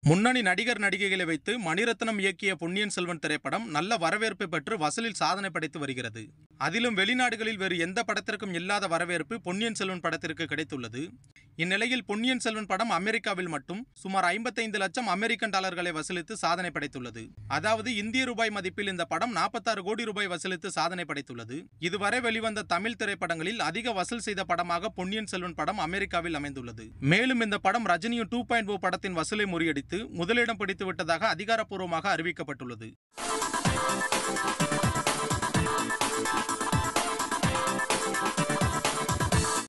முன்னணி நடிகர் நடிகைகளை வைத்து மணிரத்னம் இயக்கிய பொன்னியின் செல்வன் திரைப்படம் நல்ல வரவேற்பை பெற்று வசூலில் சாதனை படைத்து வருகிறது அதிலும் வெளிநாடுகளில் வேறு எந்த படத்திற்கும் இல்லாத வரவேற்பு பொன்னியின் செல்வன் படத்திற்கு கிடைத்துள்ளது இந்நிலையில் பொன்னியின் செல்வன் படம் அமெரிக்காவில் மட்டும் சுமார் ஐம்பத்தைந்து லட்சம் அமெரிக்கன் டாலர்களை வசூலித்து சாதனை படைத்துள்ளது அதாவது இந்திய ரூபாய் மதிப்பில் இந்த படம் நாற்பத்தாறு கோடி ரூபாய் வசூலித்து சாதனை படைத்துள்ளது இதுவரை வெளிவந்த தமிழ் திரைப்படங்களில் அதிக வசூல் செய்த படமாக பொன்னியின் செல்வன் படம் அமெரிக்காவில் அமைந்துள்ளது மேலும் இந்த படம் ரஜினியும் டூ பாயிண்ட் ஓ படத்தின் வசூலை முறியடித்து முதலிடம் பிடித்து விட்டதாக அதிகாரப்பூர்வமாக அறிவிக்கப்பட்டுள்ளது